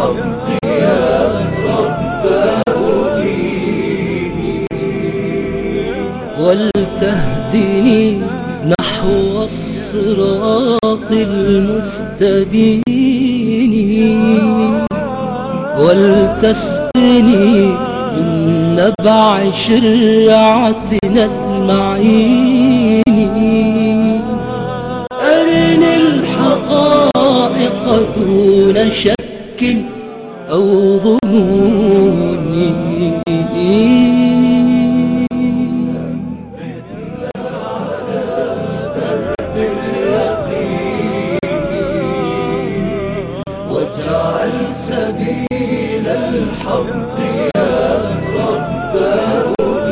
الحق يا رباه ديني ولتهدني نحو الصراط المستبين ولتسقني من نبع شرعتنا المعين أرني الحقائق دون شك أو ظنون واجعل سبيل الحق يا رباه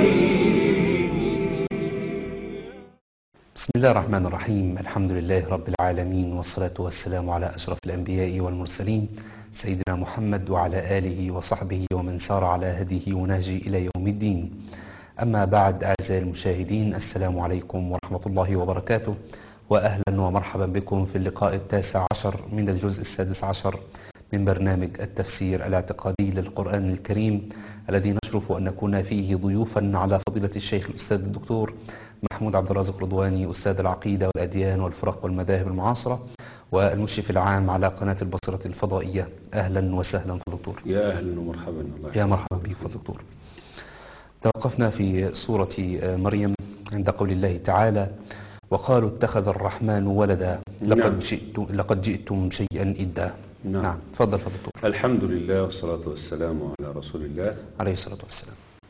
بسم الله الرحمن الرحيم الحمد لله رب العالمين والصلاة والسلام على أشرف الأنبياء والمرسلين سيدنا محمد وعلى آله وصحبه ومن سار على هديه ونهجه إلى يوم الدين أما بعد أعزائي المشاهدين السلام عليكم ورحمة الله وبركاته وأهلا ومرحبا بكم في اللقاء التاسع عشر من الجزء السادس عشر من برنامج التفسير الاعتقادي للقرآن الكريم الذي نشرف أن نكون فيه ضيوفا على فضيلة الشيخ الأستاذ الدكتور محمود عبد الرازق رضواني أستاذ العقيدة والأديان والفرق والمذاهب المعاصرة والمشرف العام على قناة البصرة الفضائية أهلا وسهلا في الدكتور يا اهلا ومرحبا الله يا مرحبا بك فضل الدكتور توقفنا في سورة مريم عند قول الله تعالى وقالوا اتخذ الرحمن ولدا لقد نعم. جئتم لقد جئتم شيئا إدا نعم. نعم تفضل فضل الدكتور الحمد لله والصلاة والسلام على رسول الله عليه الصلاة والسلام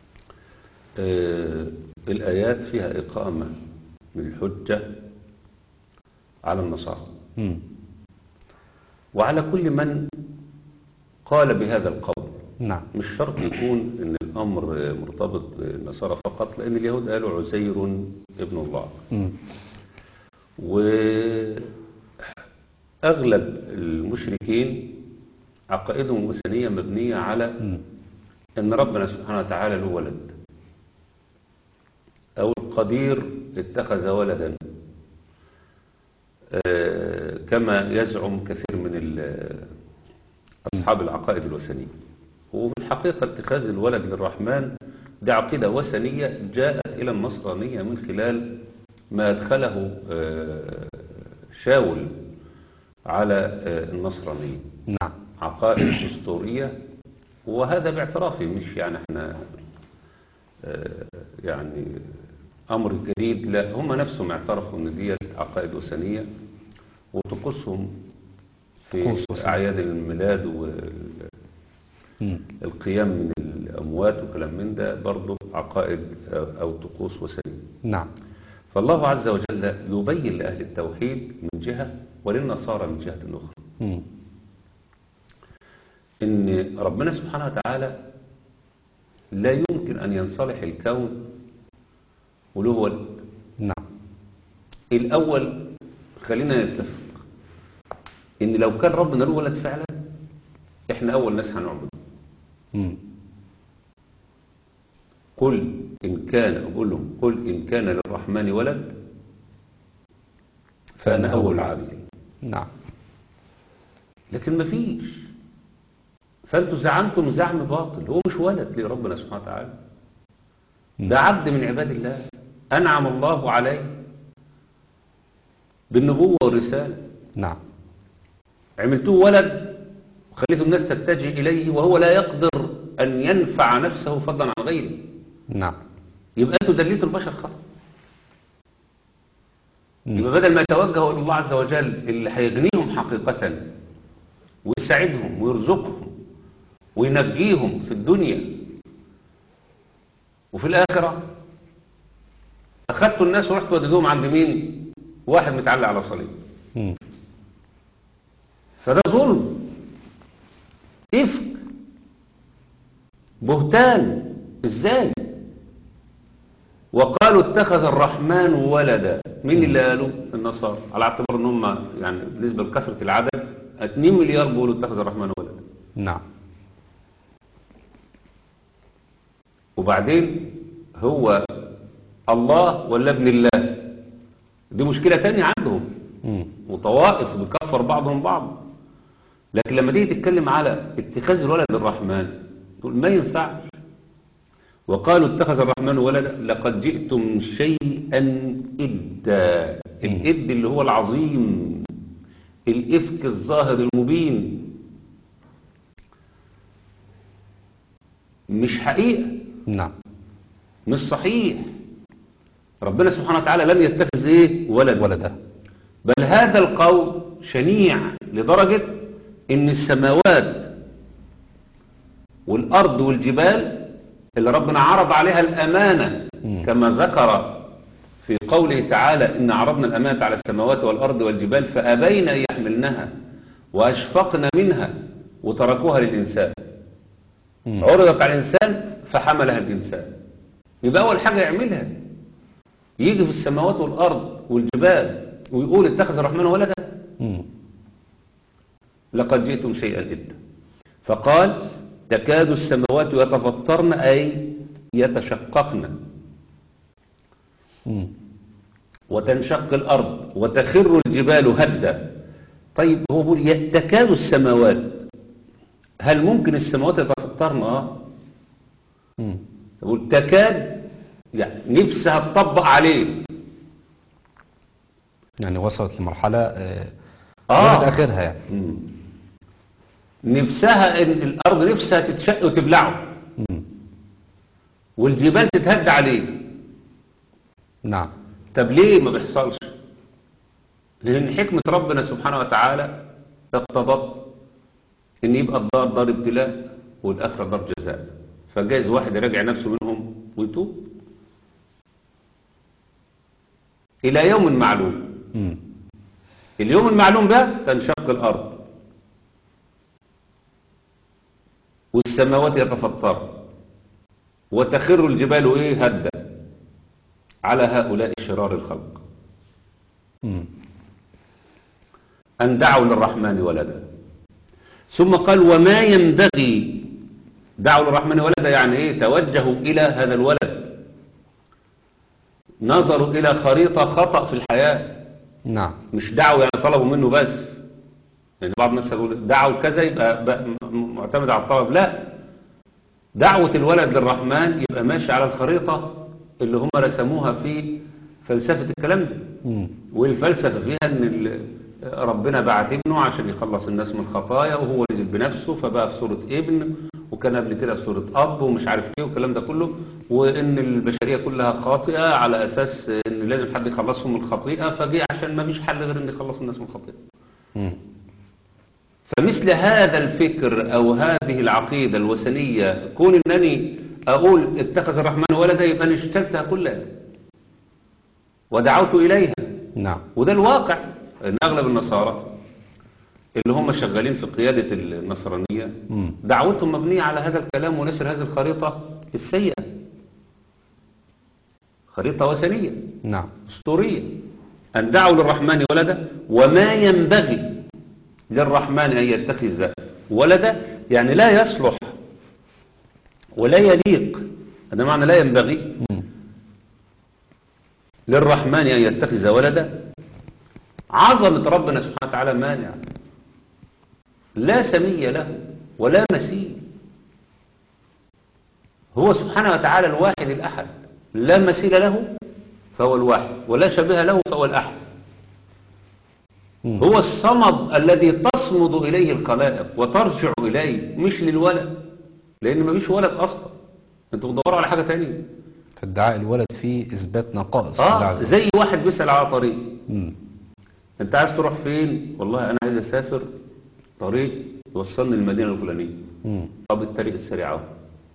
آه الآيات فيها إقامة من الحجة على النصارى مم. وعلى كل من قال بهذا القول نعم مش شرط يكون ان الامر مرتبط بالنصارى فقط لان اليهود قالوا عزير ابن الله مم. واغلب المشركين عقائدهم الوثنيه مبنيه على مم. ان ربنا سبحانه وتعالى له ولد او القدير اتخذ ولدا آه، كما يزعم كثير من ال- اصحاب العقائد الوثنيه وفي الحقيقه اتخاذ الولد للرحمن دي عقيده وثنيه جاءت الى النصرانيه من خلال ما ادخله آه، شاول على آه، النصرانيه نعم عقائد أسطورية وهذا باعترافي مش يعني احنا آه، يعني أمر جديد لا هم نفسهم اعترفوا ان ديت عقائد وثنية وطقوسهم في طقوس وثنية. أعياد الميلاد مم. والقيام من الأموات وكلام من ده برضه عقائد أو أو طقوس وثنية نعم فالله عز وجل يبين لأهل التوحيد من جهة وللنصارى من جهة أخرى مم. ان ربنا سبحانه وتعالى لا يمكن ان ينصلح الكون وله ولد نعم الاول خلينا نتفق ان لو كان ربنا له ولد فعلا احنا اول ناس هنعبد مم. قل ان كان اقول لهم قل ان كان للرحمن ولد فانا اول العابدين نعم لكن مفيش فانتوا زعمتم زعم باطل هو مش ولد لربنا سبحانه وتعالى ده عبد من عباد الله أنعم الله عليه بالنبوة والرسالة نعم عملتوه ولد وخليتوا الناس تتجه إليه وهو لا يقدر أن ينفع نفسه فضلا عن غيره نعم يبقى أنتوا دليتوا البشر خطأ مم. يبقى بدل ما يتوجهوا إلى الله عز وجل اللي هيغنيهم حقيقة ويساعدهم ويرزقهم وينجيهم في الدنيا وفي الآخرة أخدتوا الناس ورحتوا وديتوهم عند مين واحد متعلق على صليب مم. فده ظلم إفك بهتان إزاي وقالوا اتخذ الرحمن ولدا مين اللي قالوا النصارى على اعتبار ان هم يعني بالنسبه لكثره العدد 2 مليار بيقولوا اتخذ الرحمن ولدا نعم وبعدين هو الله ولا ابن الله دي مشكله تانية عندهم مم. وطوائف بتكفر بعضهم بعض لكن لما تيجي تتكلم على اتخاذ الولد الرحمن تقول ما ينفعش وقالوا اتخذ الرحمن ولدا لقد جئتم شيئا إدا الإد اللي هو العظيم الإفك الظاهر المبين مش حقيقة نعم مش صحيح ربنا سبحانه وتعالى لم يتخذ ايه ولد ولده بل هذا القول شنيع لدرجة ان السماوات والارض والجبال اللي ربنا عرض عليها الامانة مم. كما ذكر في قوله تعالى ان عرضنا الامانة على السماوات والارض والجبال فابين ان يحملنها واشفقن منها وتركوها للانسان مم. عرضت على الإنسان فحملها الإنسان يبقى أول حاجة يعملها يجي في السماوات والأرض والجبال ويقول اتخذ الرحمن ولدا مم. لقد جئتم شيئا إدا فقال تكاد السماوات يتفطرن أي يتشققن مم. وتنشق الأرض وتخر الجبال هدا طيب هو بيقول ي- تكاد السماوات هل ممكن السماوات يتفطرن اه مم. تقول تكاد يعني نفسها تطبق عليه يعني وصلت لمرحلة آه آه. جابت آخرها يعني مم. نفسها ان الارض نفسها تتشق وتبلعه مم. والجبال تتهد عليه نعم طب ليه ما بيحصلش لان حكمة ربنا سبحانه وتعالى اقتضت ان يبقى الدار دار ابتلاء والاخرة دار جزاء فجايز واحد يراجع نفسه منهم ويتوب الى يوم معلوم مم. اليوم المعلوم ده تنشق الأرض والسماوات يتفطر وتخر الجبال إيه هدا على هؤلاء شرار الخلق مم. أن دعوا للرحمن ولدا ثم قال وما ينبغي دعوا للرحمن ولدا يعني إيه توجهوا إلى هذا الولد نظروا إلى خريطة خطأ في الحياة نعم مش دعوا يعني طلبوا منه بس يعني بعض الناس يقول دعوا كذا يبقى بقى م- معتمد على الطلب لا دعوة الولد للرحمن يبقى ماشي على الخريطة اللي هم رسموها في فلسفة الكلام ده مم. والفلسفة فيها ان ال- ربنا بعت ابنه عشان يخلص الناس من الخطايا وهو نزل بنفسه فبقى في صورة ابن وكان قبل كده في صورة اب ومش عارف ايه والكلام ده كله وان البشرية كلها خاطئة على اساس ان لازم حد يخلصهم من الخطيئة فجه عشان ما فيش حل غير ان يخلص الناس من الخطيئة مم. فمثل هذا الفكر او هذه العقيدة الوثنية كون انني اقول اتخذ الرحمن ولدا يبقى انا اشتلتها كلها ودعوت اليها نعم وده الواقع ان اغلب النصارى اللي هم شغالين في قيادة النصرانية مم. دعوتهم مبنية على هذا الكلام ونشر هذه الخريطة السيئة خريطة وثنية نعم أسطورية أن دعوا للرحمن ولدا وما ينبغي للرحمن أن يتخذ ولدا يعني لا يصلح ولا يليق هذا معنى لا ينبغي مم. للرحمن أن يتخذ ولدا عظمة ربنا سبحانه وتعالى مانع لا سمي له ولا مثيل هو سبحانه وتعالى الواحد الأحد لا مثيل له فهو الواحد ولا شبيه له فهو الأحد مم. هو الصمد الذي تصمد إليه الخلائق وترجع إليه مش للولد لأن ما فيش ولد أصلا انتوا بتدوروا على حاجة تانية فادعاء الولد فيه إثبات نقائص لله اه عز وجل. زي واحد بيسأل على طريق مم. انت عايز تروح فين والله انا عايز اسافر طريق يوصلني للمدينه الفلانيه مم. طب الطريق السريع اهو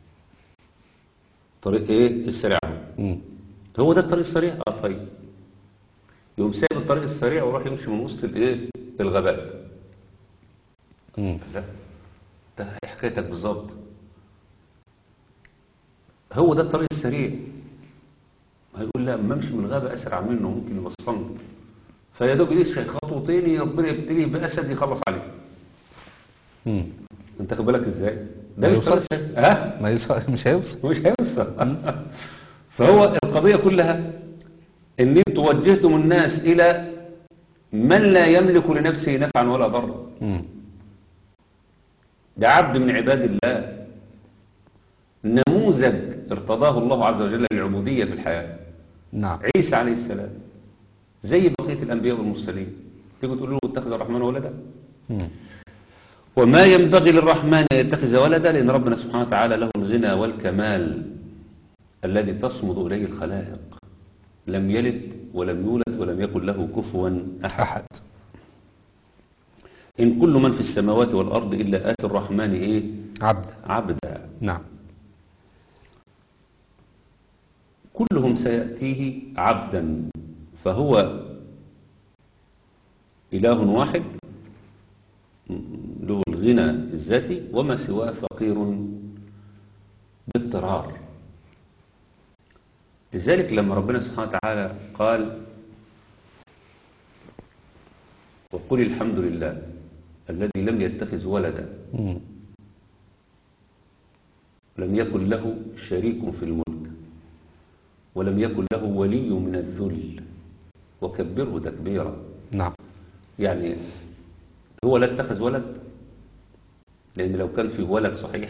طريق ايه السريع اهو مم. هو ده الطريق السريع اه طيب يقوم سايب الطريق السريع ويروح يمشي من وسط الايه الغابات مم. لا ده إيه حكايتك بالظبط هو ده الطريق السريع هيقول لا اما امشي من الغابه اسرع منه ممكن يوصلني فيا دوب يمشي خطوتين ربنا يبتلي باسد يخلص عليه مم. انت خد بالك ازاي ما مش يوصلش. طريق سريع. ها ما يوصل مش هيوصل مش هيوصل فهو القضيه كلها ان انتوا وجهتم الناس الى من لا يملك لنفسه نفعا ولا ضرا مم. ده عبد من عباد الله نموذج ارتضاه الله عز وجل للعبودية في الحياة نعم عيسى عليه السلام زي بقية الأنبياء والمرسلين تيجوا تقولوا له اتخذ الرحمن ولدا مم. وما ينبغي للرحمن أن يتخذ ولدا لأن ربنا سبحانه وتعالى له الغنى والكمال الذي تصمد إليه الخلائق لم يلد ولم يولد ولم يكن له كفوا أحد أحد إن كل من في السماوات والأرض إلا آتي الرحمن إيه عبد عبدا نعم كلهم سيأتيه عبدا فهو إله واحد له الغنى الذاتي وما سواه فقير باضطرار لذلك لما ربنا سبحانه وتعالى قال وقل الحمد لله الذي لم يتخذ ولدا مم. لم يكن له شريك في الملك ولم يكن له ولي من الذل وكبره تكبيرا نعم يعني هو لا اتخذ ولد لأن لو كان فيه ولد صحيح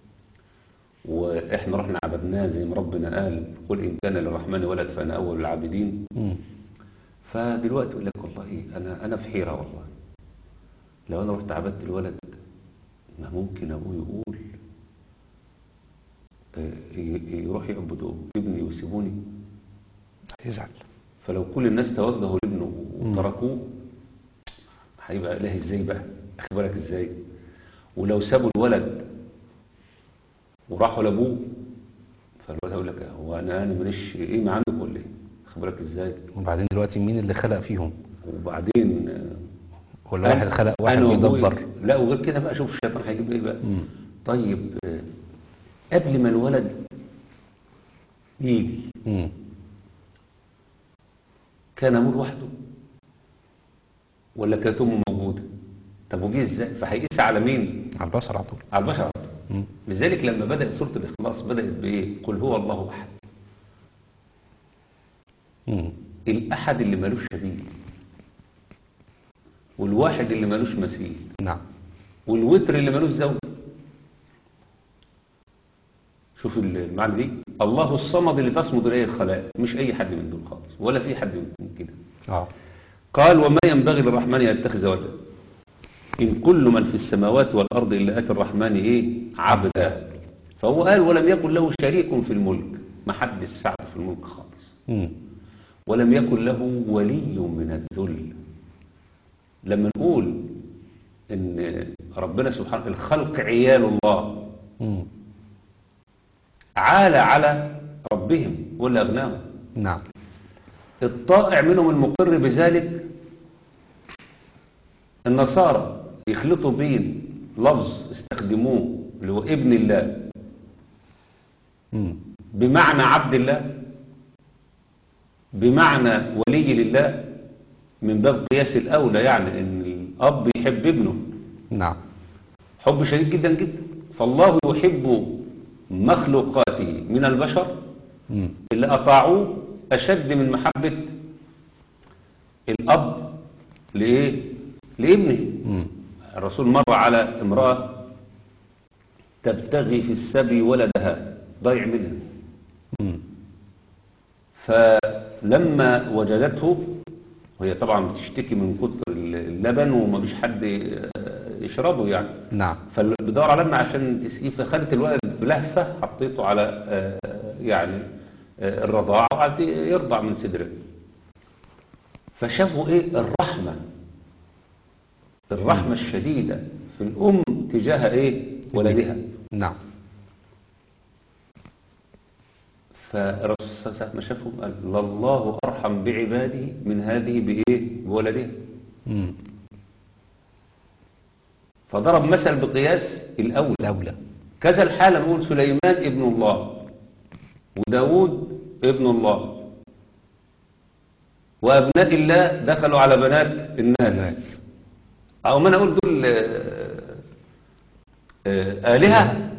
وإحنا رحنا عبدناه زي ما ربنا قال قل إن كان للرحمن ولد فأنا أول العابدين مم. فدلوقتي يقول لك والله أنا أنا في حيرة والله لو أنا رحت عبدت الولد ما ممكن أبوه يقول آه، ي- يروح يعبدوا ابني ويسيبوني يزعل فلو كل الناس توجهوا لابنه وتركوه هيبقى إله ازاي بقى اخد بالك ازاي ولو سابوا الولد وراحوا لابوه فالولد هيقول لك هو انا انا ماليش قيمه عندك ولا ايه اخد بالك ازاي وبعدين دلوقتي مين اللي خلق فيهم وبعدين آه، ولا واحد أنا- خلق واحد أنا وأبوي- بيدبر لا وغير كده بقى شوف الشيطان هيجيب ايه بقى مم. طيب آه، قبل ما الولد يجي مم. كان ابوه لوحده ولا كانت امه موجوده طب وجه ازاي فهيقيس على مين على البشر على طول على البشر على طول. مم. لذلك لما بدات سوره الاخلاص بدات بايه قل هو الله احد مم. الاحد اللي ملوش شبيه والواحد اللي ملوش مثيل نعم والوتر اللي ملوش زوج شوف المعنى دي الله الصمد اللي تصمد اليه الخلائق مش اي حد من دول خالص ولا في حد من كده اه قال وما ينبغي للرحمن أن يتخذ ولدا إن كل من في السماوات والأرض إلا آتي الرحمن إيه عبدا فهو قال ولم يكن له شريك في الملك ما حد ساعده في الملك خالص مم. ولم يكن له ولي من الذل لما نقول إن ربنا سبحانه الخلق عيال الله مم. عال على ربهم ولا أغناهم نعم الطائع منهم المقر بذلك النصارى يخلطوا بين لفظ استخدموه اللي هو ابن الله مم. بمعنى عبد الله بمعنى ولي لله من باب قياس الأولى يعني ان الأب يحب ابنه نعم حب شديد جدا جدا فالله يحب مخلوقاته من البشر مم. اللي أطاعوه أشد من محبة الأب لإيه؟ لابنه مم. الرسول مر على امرأة تبتغي في السبي ولدها ضيع منها مم. فلما وجدته وهي طبعا بتشتكي من كتر اللبن وما فيش حد يشربه يعني نعم فبدور على ابنها عشان تسقيه فخدت الولد بلهفة حطيته على آه، يعني آه، الرضاعة وقعد يرضع من صدره فشافوا ايه الرحمة الرحمة الشديدة في الأم تجاه ايه ولدها نعم فالرسول صلى الله عليه وسلم ما شافهم قال لله أرحم بعباده من هذه بإيه بولدها مم. فضرب مثل بقياس الأول الأولى كذا الحالة نقول سليمان ابن الله وداود ابن الله وأبناء الله دخلوا على بنات الناس الناس أو ما أنا أقول دول آه، آه، آلهة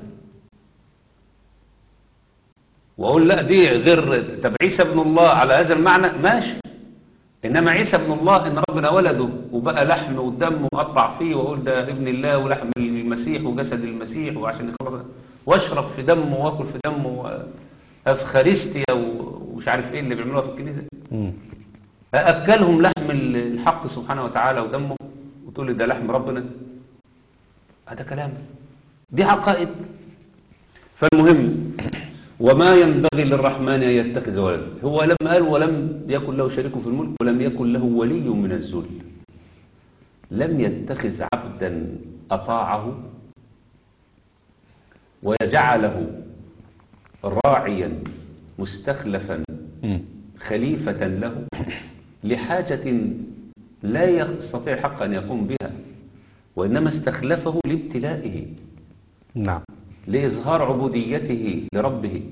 وأقول لا دي غير طب عيسى ابن الله على هذا المعنى ماشي إنما عيسى ابن الله إن ربنا ولده وبقى لحم ودم وقطع فيه وأقول ده ابن الله ولحم المسيح وجسد المسيح وعشان يخلص واشرب في دمه واكل في دمه افخارستيا ومش عارف ايه اللي بيعملوها في الكنيسه مم. أأكلهم لحم الحق سبحانه وتعالى ودمه وتقول لي ده لحم ربنا هذا كلام دي عقائد فالمهم وما ينبغي للرحمن أن يتخذ ولدا هو لما قال ولم يكن له شريك في الملك ولم يكن له ولي من الذل لم يتخذ عبدا أطاعه ويجعله راعيا مستخلفا مم. خليفة له لحاجة لا يستطيع حق أن يقوم بها وإنما استخلفه لابتلائه نعم لإظهار عبوديته لربه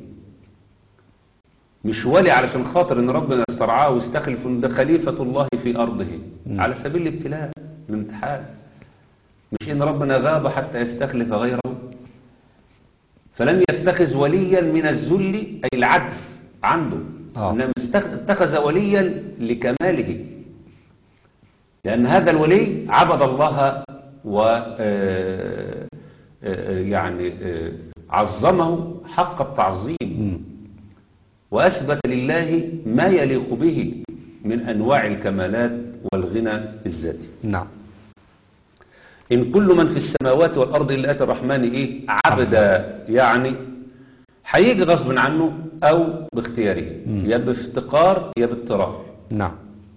مش ولي علشان خاطر ان ربنا استرعاه واستخلف إن ده خليفة الله في أرضه مم. على سبيل الابتلاء الامتحان مش إن ربنا غاب حتى يستخلف غيره فلم يتخذ وليا من الذل أي العجز عنده آه. إنما استخ- اتخذ وليا لكماله لأن هذا الولي عبد الله و آه، آه، يعني آه، عظمه حق التعظيم مم. وأثبت لله ما يليق به من أنواع الكمالات والغنى الذاتي نعم إن كل من في السماوات والأرض إلا آتي الرحمن إيه عبدا يعني هيجي غصب عنه أو باختياره مم. يا بافتقار يا باضطرار نعم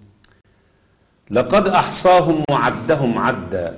لقد أحصاهم وعدهم عدا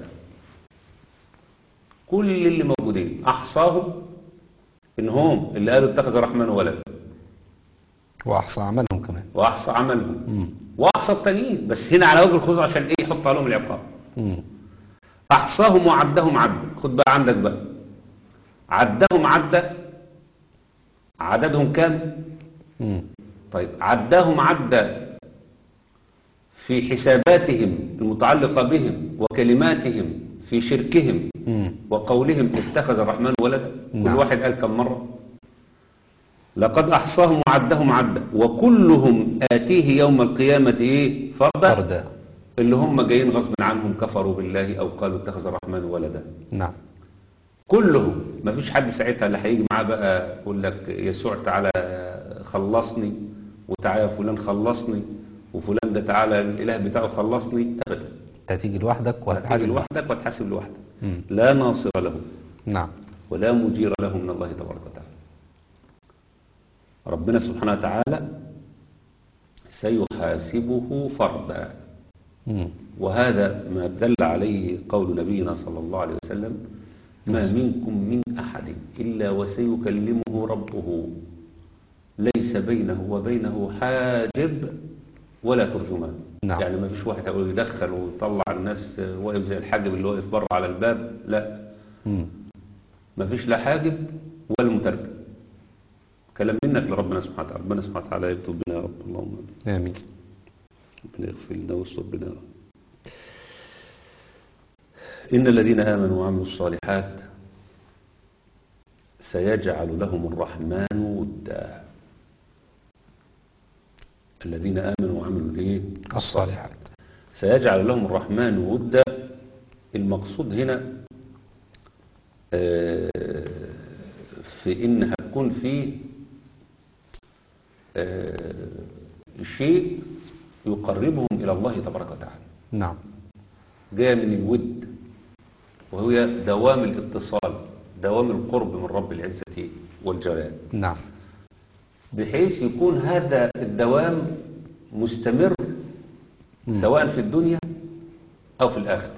كل اللي موجودين أحصاهم إن هم اللي قالوا اتخذ الرحمن ولد وأحصى عملهم كمان وأحصى عملهم مم. وأحصى التانيين بس هنا على وجه الخصوص عشان إيه يحط عليهم العقاب مم. أحصاهم وعدهم عدا خد بقى عندك بقى عدهم عدا عددهم كام مم. طيب عداهم عدا في حساباتهم المتعلقة بهم وكلماتهم في شركهم مم. وقولهم اتخذ الرحمن ولدا كل نعم. واحد قال كم مرة لقد أحصاهم وعدهم عدا وكلهم آتيه يوم القيامة إيه فردا فردا اللي هم جايين غصب عنهم كفروا بالله أو قالوا اتخذ الرحمن ولدا نعم كلهم ما فيش حد ساعتها اللي هيجي معاه بقى يقول لك يسوع تعالى خلصني وتعالى يا فلان خلصني وفلان ده تعالى الاله بتاعه خلصني ابدا هتيجي لوحدك هتحاسب وهتحاسب لوحدك وتحاسب لوحدك مم. لا ناصر له نعم ولا مجير له من الله تبارك وتعالى ربنا سبحانه وتعالى سيحاسبه فردا مم. وهذا ما دل عليه قول نبينا صلى الله عليه وسلم ما منكم من أحد إلا وسيكلمه ربه ليس بينه وبينه حاجب ولا ترجمان نعم. يعني ما فيش واحد هيقول يدخل ويطلع الناس واقف زي الحاجب اللي واقف بره على الباب لا مم. ما فيش لا حاجب ولا مترجم كلام منك لربنا سبحانه وتعالى ربنا سبحانه وتعالى يكتب بنا يا رب اللهم آمين. آمين ربنا يغفر لنا ويستر بنا إن الذين آمنوا وعملوا الصالحات سيجعل لهم الرحمن ودا الذين آمنوا وعملوا الإيه؟ الصالحات سيجعل لهم الرحمن ودا المقصود هنا آه، في إن هتكون فيه آه، شيء يقربهم إلى الله تبارك وتعالى نعم جاية من الود وهي دوام الاتصال دوام القرب من رب العزة والجلال نعم بحيث يكون هذا الدوام مستمر مم. سواء في الدنيا أو في الآخرة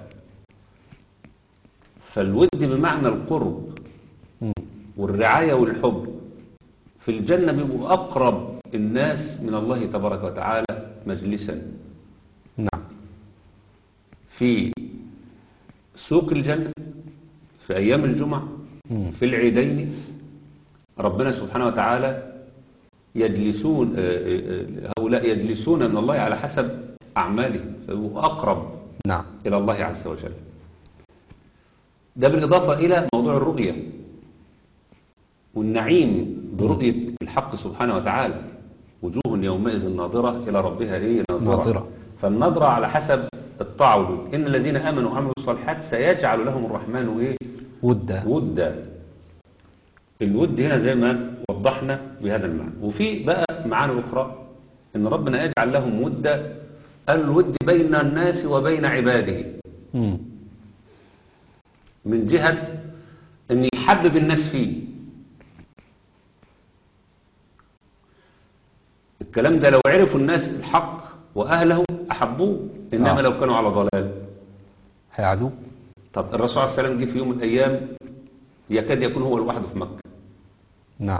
فالود بمعنى القرب مم. والرعاية والحب في الجنة بيبقوا أقرب الناس من الله تبارك وتعالى مجلسا نعم في سوق الجنة في أيام الجمعة مم. في العيدين ربنا سبحانه وتعالى يجلسون آه، آه، آه، هؤلاء يجلسون من الله على حسب أعمالهم فهو أقرب نعم إلى الله عز وجل ده بالإضافة إلى موضوع الرؤية والنعيم برؤية الحق سبحانه وتعالى وجوه يومئذ ناظرة إلى ربها إيه ناظرة. فالنظرة على حسب الطاعة والود إن الذين آمنوا وعملوا الصالحات سيجعل لهم الرحمن إيه ودا ودا الود هنا زي ما وضحنا بهذا المعنى وفي بقى معاني أخرى إن ربنا يجعل لهم ودا الود بين الناس وبين عباده مم. من جهة أن يحبب الناس فيه الكلام ده لو عرفوا الناس الحق وأهله أحبوه إنما آه. لو كانوا على ضلال هيعدو طب الرسول عليه السلام جه في يوم من الأيام يكاد يكون هو لوحده في مكة نعم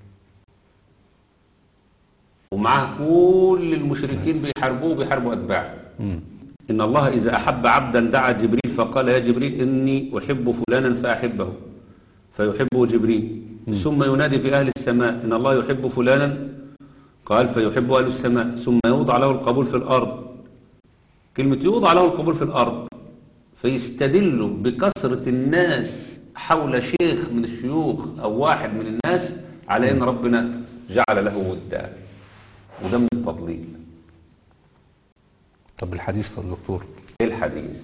ومعاه كل المشركين بيحاربوه بيحاربوا أتباعه مم. إن الله إذا أحب عبدا دعا جبريل فقال يا جبريل إني أحب فلانا فأحبه فيحبه جبريل ثم ينادي في أهل السماء إن الله يحب فلانا قال فيحب أهل السماء ثم يوضع له القبول في الأرض كلمة يوضع له القبول في الأرض فيستدل بكثرة الناس حول شيخ من الشيوخ أو واحد من الناس على إن ربنا جعل له ودا وده من التضليل طب الحديث في الدكتور ايه الحديث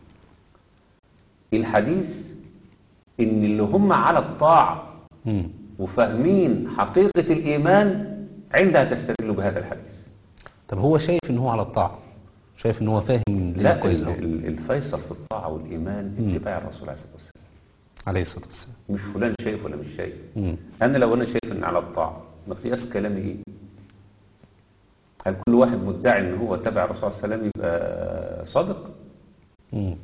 الحديث ان اللي هم على الطاعة مم. وفاهمين حقيقة الايمان عندها تستدل بهذا الحديث طب هو شايف ان هو على الطاعة شايف ان هو فاهم الدنيا لا كويس ال- أوي. ال- الفيصل في الطاعة والايمان مم. اتباع الرسول عليه الصلاة والسلام عليه الصلاة والسلام مش فلان شايف ولا مش شايف مم. انا لو انا شايف ان على الطاعة مقياس كلامي ايه هل كل واحد مدعي ان هو تبع الرسول عليه السلام يبقى صادق مم.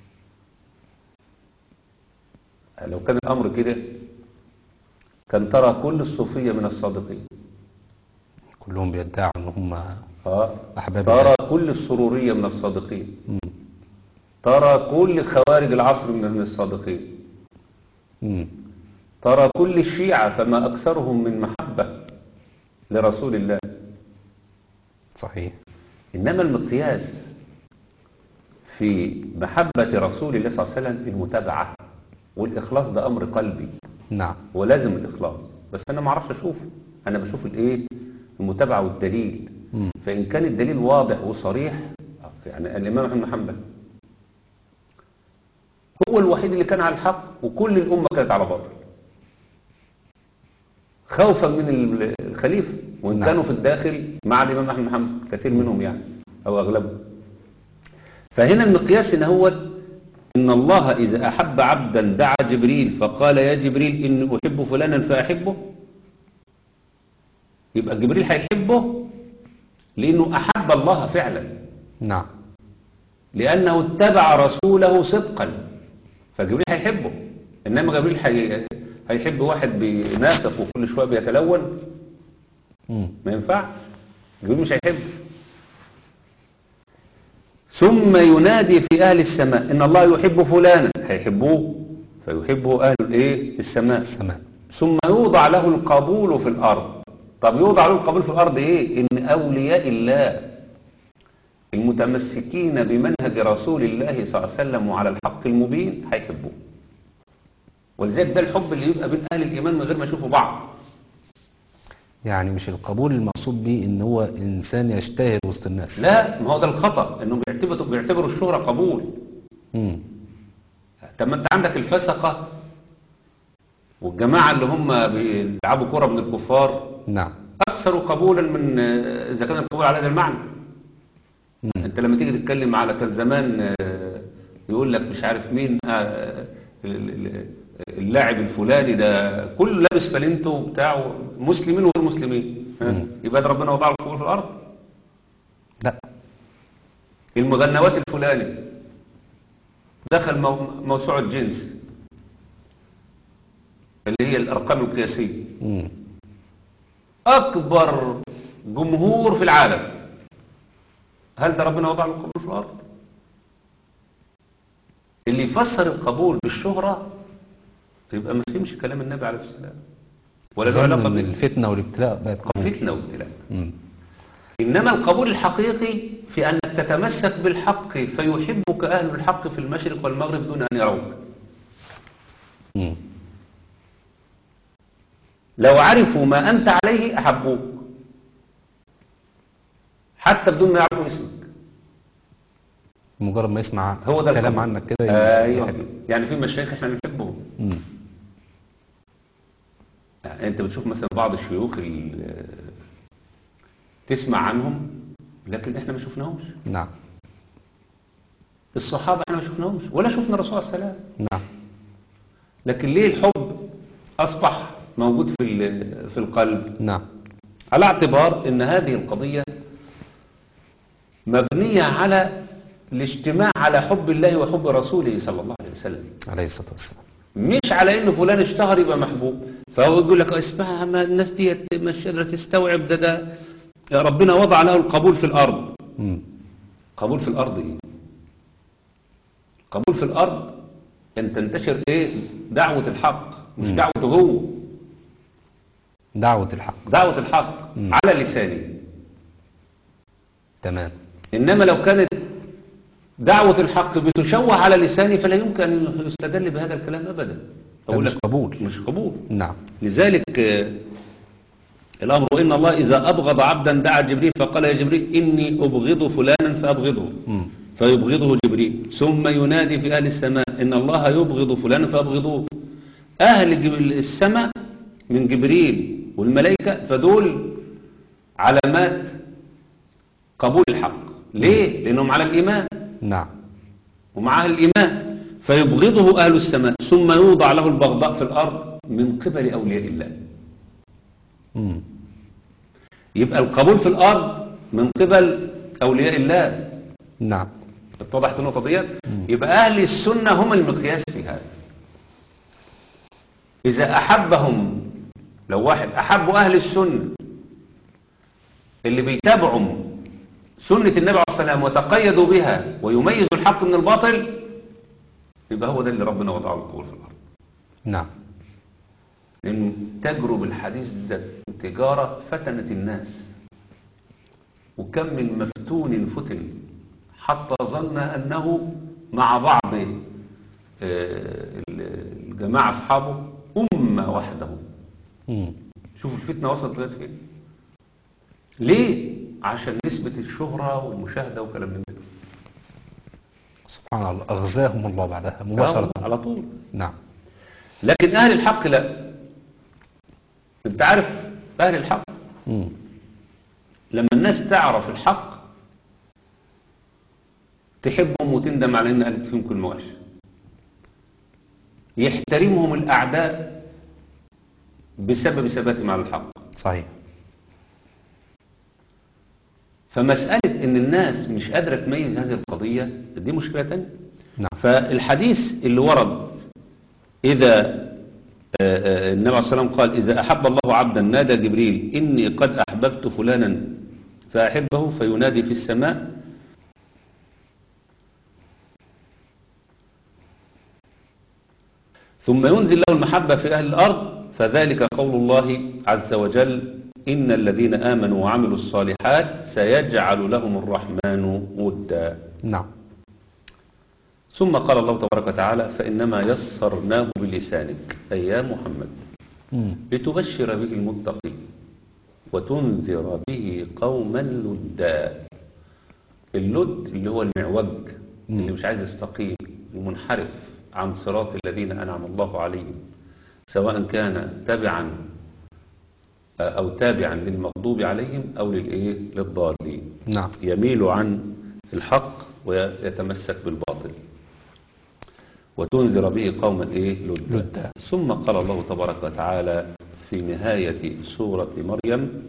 لو كان الأمر كده كان ترى كل الصوفية من الصادقين كلهم بيدعوا ان هم آه. أحباب ترى كل السرورية من الصادقين مم. ترى كل خوارج العصر من من الصادقين مم. ترى كل الشيعة فما أكثرهم من محبة لرسول الله صحيح إنما المقياس في محبة رسول الله صلى الله عليه وسلم المتابعة والإخلاص ده أمر قلبي نعم ولازم الإخلاص بس أنا ما اعرفش أشوفه أنا بشوف الإيه المتابعة والدليل مم. فإن كان الدليل واضح وصريح يعني الإمام أحمد بن حنبل هو الوحيد اللي كان على الحق وكل الأمة كانت على باطل خوفا من ال- الخليفة وإن نعم. كانوا في الداخل مع الإمام أحمد بن حنبل كثير منهم يعني أو أغلبهم فهنا المقياس إن هو إن الله إذا أحب عبدا دعا جبريل فقال يا جبريل إني أحب فلانا فأحبه يبقى جبريل هيحبه لأنه أحب الله فعلا نعم لأنه اتبع رسوله صدقا فجبريل هيحبه إنما جبريل هي- هيحب واحد بينافق وكل شوية بيتلون مم. ما ينفعش جبريل مش هيحبه ثم ينادي في أهل السماء إن الله يحب فلانا هيحبوه فيحبه أهل الإيه السماء السماء ثم يوضع له القبول في الأرض طب يوضع له القبول في الأرض إيه إن أولياء الله المتمسكين بمنهج رسول الله صلى الله عليه وسلم وعلى الحق المبين هيحبوه ولذلك ده الحب اللي يبقى بين أهل الإيمان من غير ما يشوفوا بعض يعني مش القبول المقصود به ان هو انسان يشتهر وسط الناس لا ما هو ده الخطأ إنه بيعتبروا بيعتبروا الشهرة قبول مم. طب ما أنت عندك الفسقة والجماعة اللي هم بيلعبوا كرة من الكفار نعم أكثر قبولا من آه، إذا كان القبول على هذا المعنى مم. أنت لما تيجي تتكلم على كان زمان آه، يقول لك مش عارف مين آه، ال- ال- اللاعب الفلاني ده كله لابس فالنته وبتاع مسلمين وغير مسلمين ها؟ مم. يبقى ده ربنا وضع له القبول في الأرض لا المغنوات الفلاني دخل مو- موسوعة جنس اللي هي الأرقام القياسية مم. أكبر جمهور في العالم هل ده ربنا وضع له القبول في الأرض؟ اللي يفسر القبول بالشهرة يبقى ما فهمش كلام النبي عليه الصلاة والسلام ولا له ظن علاقة ان بال- الفتنة والابتلاء بقت قبول بالفتنة وابتلاء مم. إنما القبول الحقيقي في أنك تتمسك بالحق فيحبك أهل الحق في المشرق والمغرب دون أن يروك مم. لو عرفوا ما أنت عليه أحبوك حتى بدون ما يعرفوا اسمك مجرد ما يسمع هو ده كلام القبول. عنك كده ايوه يحب. يعني في مشايخ احنا بنحبهم مم. يعني انت بتشوف مثلا بعض الشيوخ ال- تسمع عنهم لكن احنا ما شفناهمش نعم الصحابه احنا ما شفناهمش ولا شفنا الرسول صلى الله عليه وسلم نعم لكن ليه الحب اصبح موجود في ال- في القلب نعم على اعتبار ان هذه القضيه مبنيه على الاجتماع على حب الله وحب رسوله صلى الله عليه وسلم عليه الصلاة والسلام مش على ان فلان اشتهر يبقى محبوب فهو يقول لك اسمع ما الناس دي مش قادره تستوعب ده ده يا ربنا وضع له القبول في الارض مم. قبول في الارض ايه قبول في الارض ان تنتشر ايه دعوه الحق مش مم. دعوته هو دعوة الحق دعوه الحق مم. على لسانه تمام انما لو كانت دعوه الحق بتشوه على لسانه فلا يمكن ان يستدل بهذا الكلام ابدا ده أقول مش لك قبول مش قبول نعم لذلك آه، الأمر إن الله إذا أبغض عبدا دعا جبريل فقال يا جبريل إني أبغض فلانا فأبغضه مم. فيبغضه جبريل ثم ينادي في أهل السماء إن الله يبغض فلانا فأبغضوه أهل جب- السماء من جبريل والملائكة فدول علامات قبول الحق ليه؟ لأنهم على الإيمان نعم ومعها الإيمان فيبغضه أهل السماء ثم يوضع له البغضاء في الأرض من قبل أولياء الله مم. يبقى القبول في الأرض من قبل أولياء الله نعم اتضحت النقطة ديت يبقى أهل السنة هم المقياس في هذا إذا أحبهم لو واحد أحب أهل السنة اللي بيتابعوا سنة النبي عليه الصلاة والسلام وتقيدوا بها ويميزوا الحق من الباطل يبقى هو ده اللي ربنا وضعه القبول في الأرض نعم لأن تجرب الحديث ده تجارة فتنت الناس وكم من مفتون فتن حتى ظن أنه مع بعض آه، الجماعة أصحابه أمة وحده مم. شوف الفتنة وصلت لغاية فين ليه؟ عشان نسبة الشهرة والمشاهدة وكلام من ده سبحان الله أغزاهم الله بعدها مباشرة على طول نعم لكن أهل الحق لا أنت عارف أهل الحق مم. لما الناس تعرف الحق تحبهم وتندم على ان قالت فيهم كلمه وحشه يحترمهم الاعداء بسبب ثباتهم على الحق صحيح فمساله ان الناس مش قادره تميز هذه القضيه دي مشكله تانية نعم فالحديث اللي ورد إذا آه، آه، النبي عليه الصلاة والسلام قال إذا أحب الله عبدا نادى جبريل إني قد أحببت فلانا فأحبه فينادي في السماء ثم ينزل له المحبة في أهل الأرض فذلك قول الله عز وجل إن الذين آمنوا وعملوا الصالحات سيجعل لهم الرحمن ودا نعم ثم قال الله تبارك وتعالى فإنما يسرناه بلسانك أي يا محمد مم. لتبشر به المتقين وتنذر به قوما لدا اللد اللي هو المعوج اللي مش عايز يستقيم المنحرف عن صراط الذين أنعم الله عليهم سواء كان تبعا أو تابعا للمغضوب عليهم أو للإيه للضالين نعم يميل عن الحق ويتمسك بالباطل وتنذر به قوما ايه لدا لدا. ثم قال الله تبارك وتعالى في نهاية سورة مريم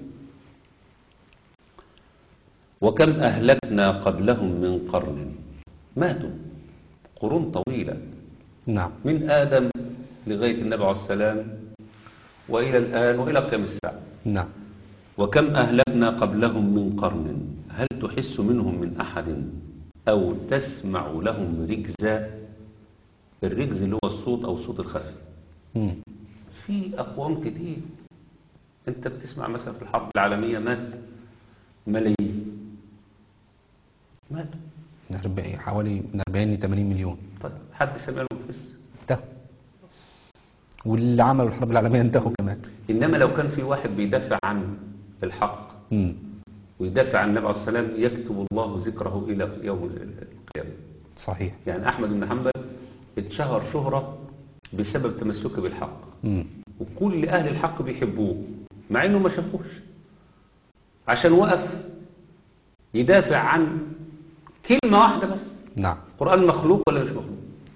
وكم أهلكنا قبلهم من قرن ماتوا قرون طويلة نعم من آدم لغاية النبي عليه السلام وإلى الآن وإلى قيام الساعة نعم وكم أهلكنا قبلهم من قرن هل تحس منهم من أحد أو تسمع لهم رجزا الرجز اللي هو الصوت أو الصوت الخفي مم. في أقوام كتير أنت بتسمع مثلا في الحرب العالمية مات ملايين ماتوا من أربعين- حوالي من 40 ل 80 مليون طيب حد سمع لهم بس انتهوا واللي عملوا الحرب العالمية انتهوا كمان إنما لو كان في واحد بيدافع عن الحق مم. ويدافع عن النبي عليه السلام يكتب الله ذكره إلى يوم القيامة صحيح يعني أحمد بن حنبل اتشهر شهرة بسبب تمسكه بالحق مم. وكل أهل الحق بيحبوه مع إنه ما شافوش عشان وقف يدافع عن كلمة واحدة بس نعم القرآن مخلوق ولا مش مخلوق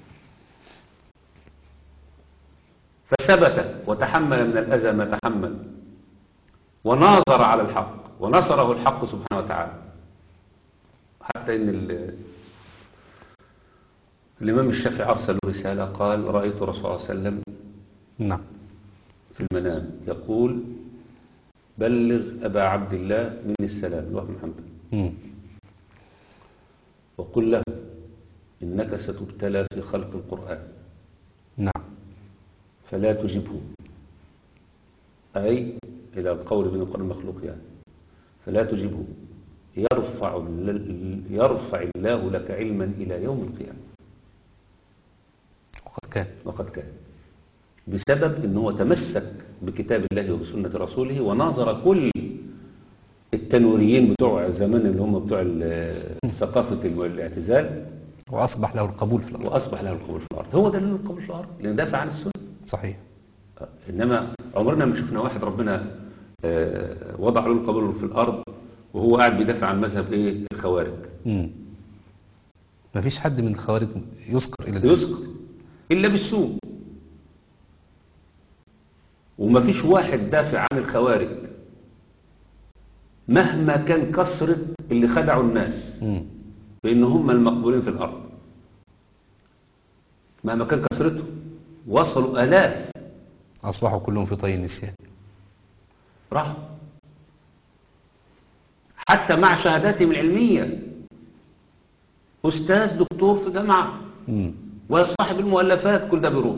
فثبت وتحمل من الأذى ما تحمل وناظر على الحق ونصره الحق سبحانه وتعالى حتى إن ال- الإمام الشافعي أرسل له رسالة قال رأيت رسول الله صلى الله عليه وسلم نعم في المنام يقول بلغ أبا عبد الله مني السلام الله محمد مم. وقل له إنك ستبتلى في خلق القرآن نعم فلا تجبه أي إلى القول بأن القرآن مخلوق يعني فلا تجبه يرفع, الل- يرفع الله لك علما إلى يوم القيامة وقد كان وقد كان بسبب أنه هو تمسك بكتاب الله وبسنة رسوله وناظر كل التنوريين بتوع زمان اللي هم بتوع ال- ثقافة الاعتزال وأصبح له القبول في الأرض وأصبح له القبول في الأرض هو ده اللي له القبول في الأرض لأن دافع عن السنة صحيح إنما عمرنا ما شفنا واحد ربنا آه، وضع له القبول في الأرض وهو قاعد بيدافع عن مذهب إيه الخوارج مم. مفيش حد من الخوارج يذكر إلى الآن يذكر إلا بالسوء وما فيش واحد دافع عن الخوارج مهما كان كثرة اللي خدعوا الناس مم. بأن هم المقبولين في الأرض مهما كان كثرته وصلوا آلاف أصبحوا كلهم في طي النسيان راحوا حتى مع شهاداتهم العلمية أستاذ دكتور في جامعة مم. وصاحب المؤلفات كل ده بيروح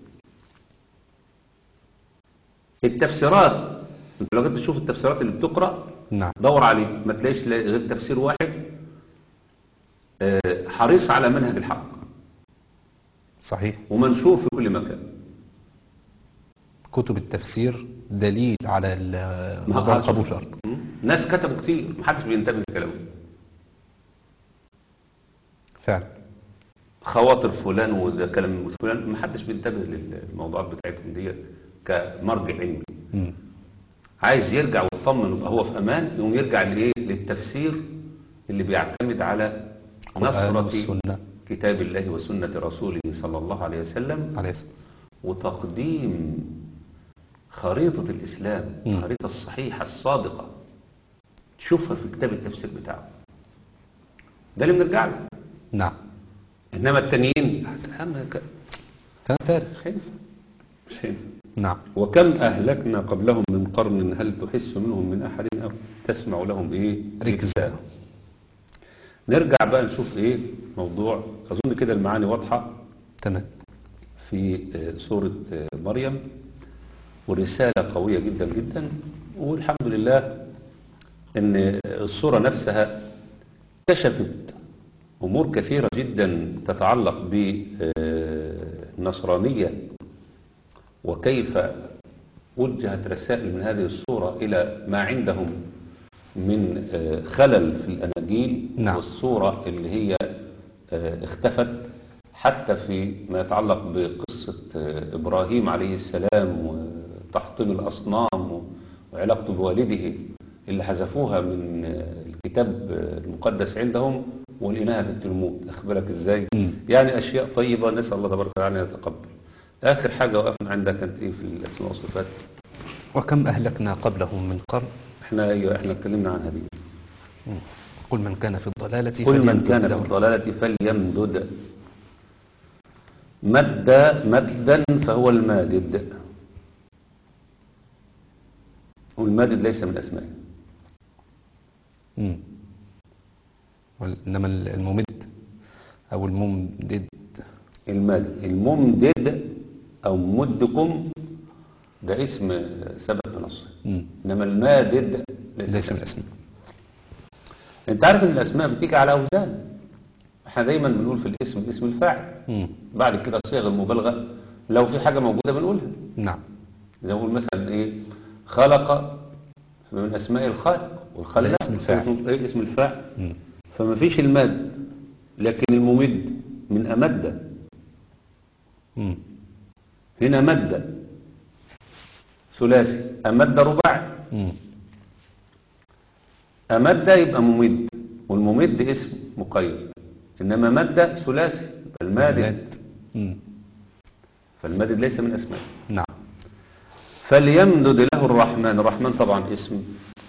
التفسيرات انت لو جيت تشوف التفسيرات اللي بتقرأ نعم دور عليه ما تلاقيش لا- غير تفسير واحد آه، حريص على منهج الحق صحيح ومنشور في كل مكان كتب التفسير دليل على ال- ما موضوع هو- القبول في الأرض م? ناس كتبوا كتير محدش بينتبه لكلامهم فعلا خواطر فلان وده كلام فلان محدش بينتبه للموضوعات بتاعتهم ديت كمرجع علمي مم. عايز يرجع ويطمن ويبقى هو في امان يقوم يرجع لايه للتفسير اللي بيعتمد على القرآن نصرة والسنة كتاب الله وسنة رسوله صلى الله عليه وسلم عليه الصلاة والسلام وتقديم خريطة الإسلام مم. الخريطة الصحيحة الصادقة تشوفها في كتاب التفسير بتاعه ده اللي بنرجع له نعم إنما التانيين أهم ك- كلام فارغ مش هينفع مش هينفع نعم وكم أهلكنا قبلهم من قرن هل تحس منهم من أحد أو تسمع لهم إيه ركزة نرجع بقى نشوف إيه موضوع أظن كده المعاني واضحة تمام في آه، سورة آه، مريم ورسالة قوية جدا جدا والحمد لله ان الصورة نفسها كشفت امور كثيرة جدا تتعلق بالنصرانية وكيف وجهت رسائل من هذه الصورة الى ما عندهم من آه، خلل في الاناجيل نعم. والصورة اللي هي آه، اختفت حتى في ما يتعلق بقصة آه، إبراهيم عليه السلام وتحطيم الأصنام و- وعلاقته بوالده اللي حذفوها من آه، الكتاب آه، المقدس عندهم ولقيناها في التلمود أخبرك إزاي مم. يعني أشياء طيبة نسأل الله تبارك وتعالى أن يتقبل آخر حاجة وقفنا عندها كانت إيه في الأسماء والصفات وكم أهلكنا قبلهم من قرن إحنا أيوة إحنا اتكلمنا عنها دي مم. قل من كان في الضلالة كل من فليمدد كان في له. الضلالة فليمدد مد مدا فهو المادد والمادد ليس من أسمائه مم. وال- إنما الممد أو الممدد المادد الممدد أو مدكم ده اسم سبب بنصه مم. إنما المادد ليس, ليس من من الأسماء أنت عارف إن الأسماء بتيجي على أوزان احنا دايما بنقول في الاسم اسم الفاعل مم. بعد كده صيغ المبالغة لو في حاجة موجودة بنقولها نعم زي ما بقول مثلا ايه خلق من اسماء الخالق والخالق ده اسم الفاعل. ايه اسم الفاعل مم. فما فيش الماد لكن الممد من أمد مم. هنا مد ثلاثي أمد رباعي مم. أمد يبقى ممد والممد اسم مقيد إنما مد ثلاثي يبقى المادد ماد. مم. فالمادد ليس من أسماء نعم فليمدد له الرحمن الرحمن طبعا اسم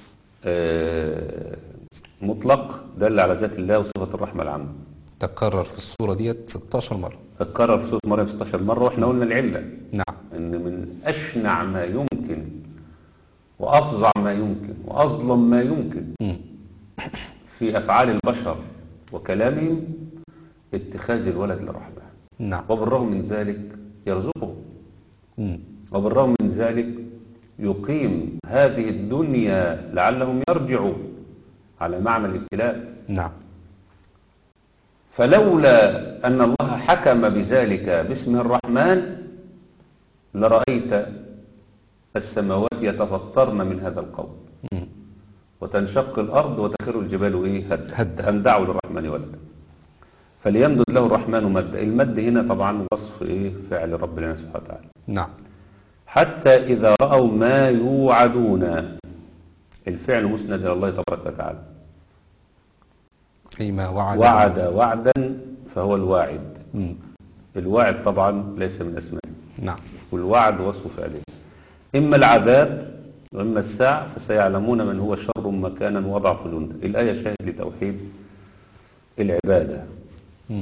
آه، مطلق دل على ذات الله وصفة الرحمة العامة تكرر في الصورة ديت 16 مرة اتكرر في سورة مريم 16 مرة واحنا قلنا العلة نعم ان من اشنع ما يمكن وافظع ما يمكن واظلم ما يمكن مم. في افعال البشر وكلامهم اتخاذ الولد للرحمن نعم وبالرغم من ذلك يرزقه مم. وبالرغم من ذلك يقيم هذه الدنيا لعلهم يرجعوا على معنى الابتلاء نعم فلولا أن الله حكم بذلك باسمه الرحمن لرأيت السماوات يتفطرن من هذا القول مم. وتنشق الأرض وتخر الجبال إيه هد هدا. أن دعوا للرحمن ولدا فليمدد له الرحمن مد المد هنا طبعا وصف إيه فعل رب العالمين سبحانه وتعالى نعم حتى إذا رأوا ما يوعدون الفعل مسند إلى الله تبارك وتعالى فيما وعد وعد وعدا فهو الواعد مم. الواعد طبعا ليس من أسمائه نعم والوعد وصف فعله إما العذاب وإما الساعة فسيعلمون من هو شر مكانا وضعف جندا الآية شاهد لتوحيد العبادة مم.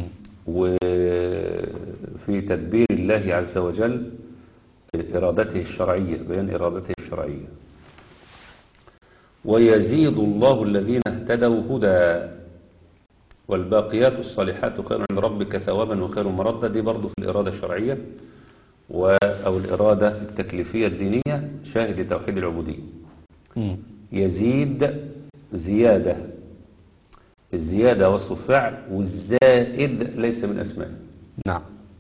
وفي تدبير الله عز وجل إرادته الشرعية بيان إرادته الشرعية ويزيد الله الذين اهتدوا هدى والباقيات الصالحات خير عند ربك ثوابا وخير مردا دي برضو في الإرادة الشرعية و أو الإرادة التكليفية الدينية شاهد لتوحيد العبودية مم. يزيد زيادة الزيادة وصف فعل والزائد ليس من أسمائه نعم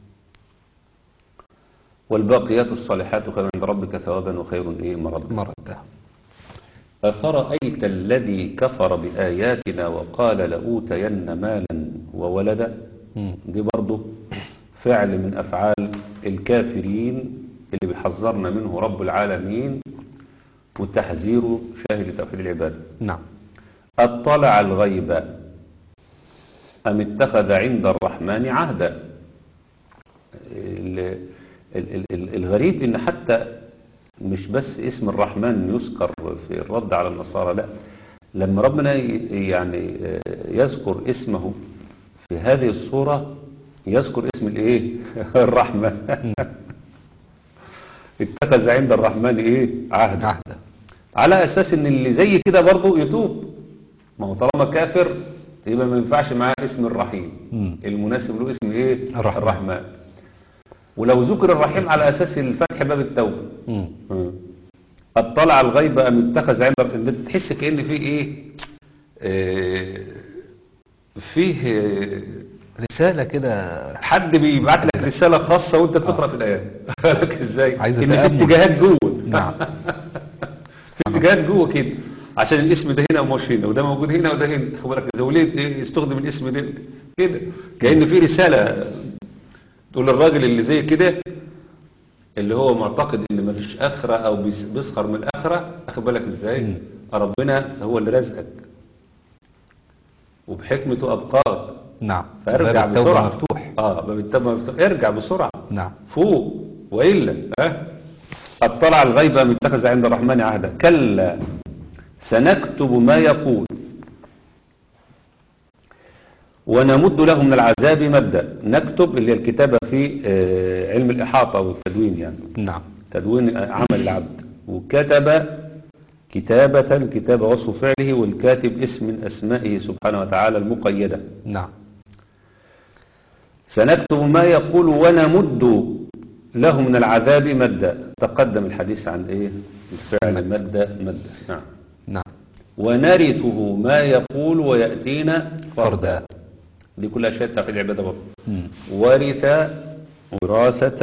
والباقيات الصالحات خير عند ربك ثوابا وخير إيه مردا مرد أفرأيت الذي كفر بآياتنا وقال لأوتين مالا وولدا مم. دي برضو فعل من أفعال الكافرين اللي بيحذرنا منه رب العالمين وتحذيره شاهد لتوحيد العبادة نعم اطلع الغيب أم اتخذ عند الرحمن عهدا ال- ال- ال- ال- الغريب ان حتى مش بس اسم الرحمن يذكر في الرد على النصارى لا لما ربنا ي- يعني آه، يذكر اسمه في هذه الصورة يذكر اسم الايه الرحمن اتخذ عند الرحمن ايه عهدا عهدا على اساس ان اللي زي كده برضه يتوب ما هو طالما كافر يبقى ما ينفعش معاه اسم الرحيم مم. المناسب له اسم ايه الرحمن. الرحمن ولو ذكر الرحيم على اساس الفتح باب التوبه مم. مم. اطلع الغيب ام اتخذ عند ده تحس كان في ايه آه، فيه آه، رسالة كده حد بيبعت لك رساله خاصه وانت بتقرا في الايات بالك ازاي عايزة ان في تأمل. اتجاهات جوه نعم في اتجاهات جوه كده عشان الاسم ده هنا ومش هنا وده موجود هنا وده هنا خد بالك ازاي وليه إيه يستخدم الاسم ده كده كأن في رسالة تقول للراجل اللي زي كده اللي هو معتقد ان مفيش اخرة او بيس- بيسخر من الاخرة اخد بالك ازاي مم. ربنا هو اللي رزقك وبحكمته ابقاك نعم فارجع باب التوبة بسرعة مفتوح اه باب التوبة مفتوح ارجع بسرعة نعم فوق وإلا ها اطلع الغيب من اتخذ عند الرحمن عهدا كلا سنكتب ما يقول ونمد له من العذاب مدا نكتب اللي هي الكتابة في آه، علم الإحاطة والتدوين يعني نعم تدوين عمل العبد وكتب كتابة كتابة وصف فعله والكاتب اسم من أسمائه سبحانه وتعالى المقيدة نعم سنكتب ما يقول ونمد له من العذاب مدا تقدم الحديث عن ايه الفعل مد مد نعم نعم ونرثه ما يقول ويأتينا فردا فردا دي كلها أشياء توحيد العبادة برضه مم. ورث وراثة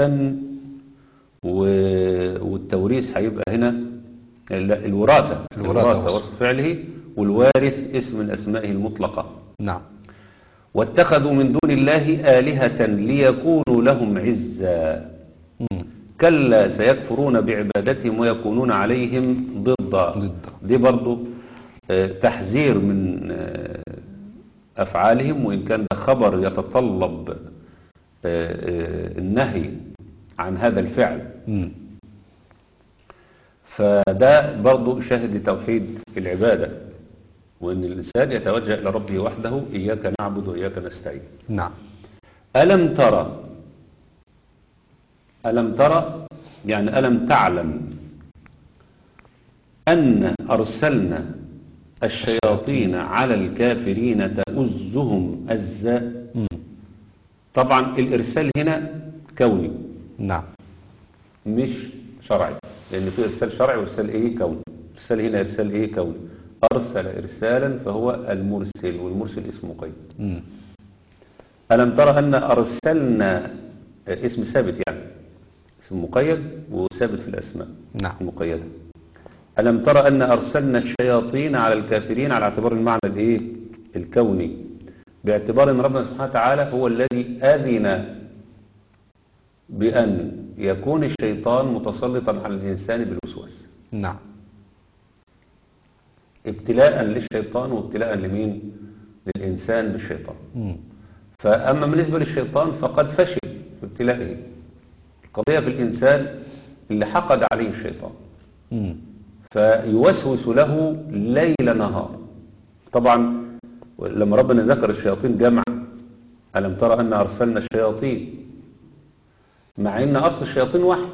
و- والتوريث هيبقى هنا لا الوراثة الوراثة وصف. وصف فعله والوارث اسم من أسمائه المطلقة نعم واتخذوا من دون الله آلهة ليكونوا لهم عزا مم. كلا سيكفرون بعبادتهم ويكونون عليهم ضدا ضدا. دي برضو آه، تحذير من آه، أفعالهم وإن كان ده خبر يتطلب آه، آه، النهي عن هذا الفعل مم. فده برضو شاهد لتوحيد العبادة وإن الإنسان يتوجه إلى ربه وحده إياك نعبد وإياك نستعين نعم ألم ترى ألم ترى يعني ألم تعلم أن أرسلنا الشياطين على الكافرين تؤزهم أزا مم. طبعا الإرسال هنا كوني نعم مش شرعي لأن في إرسال شرعي وإرسال إيه كوني إرسال هنا إرسال إيه كوني أرسل إرسالا فهو المرسل والمرسل اسمه قيد مم. ألم ترى أن أرسلنا آه، اسم ثابت يعني اسم مقيد وثابت في الأسماء نعم المقيدة ألم ترى أن أرسلنا الشياطين على الكافرين على اعتبار المعنى الإيه الكوني باعتبار أن ربنا سبحانه وتعالى هو الذي أذن بأن يكون الشيطان متسلطا على الإنسان بالوسواس نعم ابتلاء للشيطان وابتلاء لمين للإنسان بالشيطان مم. فأما بالنسبة للشيطان فقد فشل في ابتلائه القضية في الإنسان اللي حقد عليه الشيطان مم. فيوسوس له ليل نهار طبعا لما ربنا ذكر الشياطين جمع ألم ترى أن أرسلنا الشياطين مع أن أصل الشياطين واحد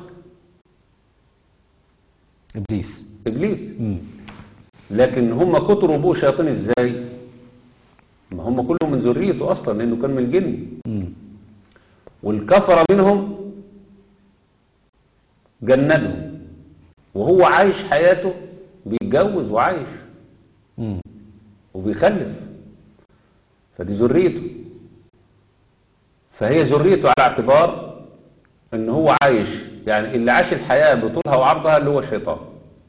إبليس إبليس مم. لكن هم كتروا بوه شياطين إزاي ما هم كلهم من ذريته أصلا لأنه كان من الجن مم. والكفر منهم جندهم وهو عايش حياته بيتجوز وعايش مم. وبيخلف فدي ذريته فهي ذريته على اعتبار ان هو عايش يعني اللي عاش الحياة بطولها وعرضها اللي هو الشيطان